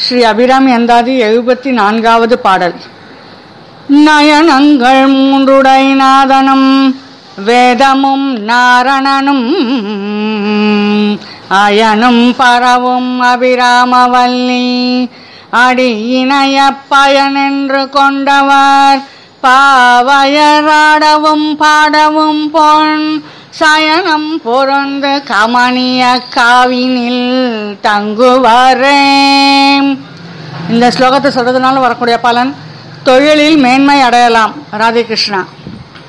ஸ்ரீ அபிராமி அந்தாதி எழுபத்தி நான்காவது பாடல் நயனங்கள் மூன்றுடை நாதனும் வேதமும் நாரணனும் அயனும் பரவும் அபிராமவல்லி அடியினைய பயனென்று கொண்டவர் பாவயராடவும் பாடவும் பொன் சயனம் பொருந்த கமனிய காவினில் தங்குவரே இந்த ஸ்லோகத்தை சொல்றதுனால வரக்கூடிய பலன் தொழிலில் மேன்மை அடையலாம் ராதே கிருஷ்ணா